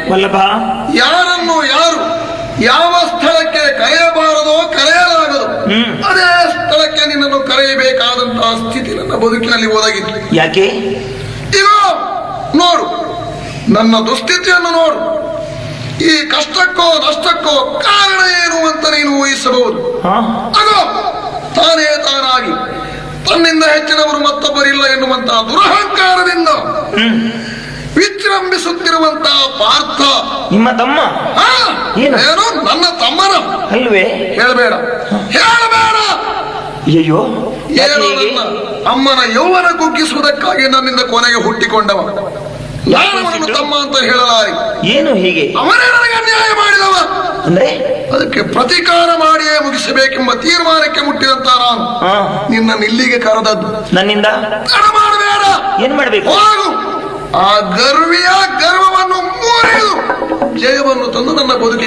ವಲ್ಲಭ ಯಾರನ್ನು ಯಾರು ಯಾವ ಸ್ಥಳಕ್ಕೆ ಕರೆಯಬಾರದೋ ಕರೆಯಲಾಗದು ಹ್ಮ್. ಅದೇ ಸ್ಥಳಕ್ಕೆ ನಿನ್ನನ್ನು ಕರೆಯಬೇಕಾದಂತಹ ಸ್ಥಿತಿ ನನ್ನ ಬದುಕಿನಲ್ಲಿ ಒದಗಿತ್ತು ಯಾಕೆ ಈಗ ನೋಡು ನನ್ನ ದುಸ್ಥಿತಿಯನ್ನು ನೋಡು ಈ ಕಷ್ಟಕ್ಕೋ ನಷ್ಟಕ್ಕೋ ಕಾರಣ ಏನು ಅಂತ ನೀನು ಊಹಿಸಬಹುದು ಹಾ ಅಗೋ ತಾನೇ ತಾನಾಗಿ ತನ್ನಿಂದ ಹೆಚ್ಚಿನವರು ಮತ್ತೊಬ್ಬರಿಲ್ಲ ಎನ್ನುವಂತಹ ದುರಹಂಕಾರದಿಂದ ಹ್ಮ್ ವಿಜೃಂಭಿಸುತ್ತಿರುವಂತಹ ಪಾರ್ಥ ನಿಮ್ಮ ತಮ್ಮ ಆ, ಏನು? ಏನು ನನ್ನ ತಮ್ಮನ ಅಲ್ವೇ ಹೇಳಬೇಡ ಹೇಳಬೇಡ ಅಯ್ಯೋ ಯಾಕೆ ಏನು ಹೀಗೆ ನನ್ನ ಅಮ್ಮನ ಯೌವನ ಕುಗ್ಗಿಸುವುದಕ್ಕಾಗಿ ನನ್ನಿಂದ ಕೊನೆಗೆ ಹುಟ್ಟಿಕೊಂಡವ ನಾನು ಅವನನ್ನು ಸಿಟ್ಟು? ತಮ್ಮ ಅಂತ ಹೇಳಲಾರಿ ಏನು ಹೀಗೆ ಅವನೇ ನನಗೆ ಅನ್ಯಾಯ ಮಾಡಿದವ ಅಂದ್ರೆ ಅದಕ್ಕೆ ಪ್ರತಿಕಾರ ಮಾಡಿಯೇ ಮುಗಿಸಬೇಕೆಂಬ ತೀರ್ಮಾನಕ್ಕೆ ಮುಟ್ಟಿದಂತ ನಾನು ಹಾ ನಿನ್ನನ್ನು ಇಲ್ಲಿಗೆ ಕರೆದದ್ದು ನನ್ನಿಂದ ತಡ ಮಾಡಬೇಡ ಏನ್ ಮಾಡ್ಬೇಕು ಹೋಗು ಆ ಗರ್ವಿಯ ಗರ್ವವನ್ನು ಮುರಿದು ಜಯವನ್ನು ತಂದು ನನ್ನ ಬದುಕಿಗೆ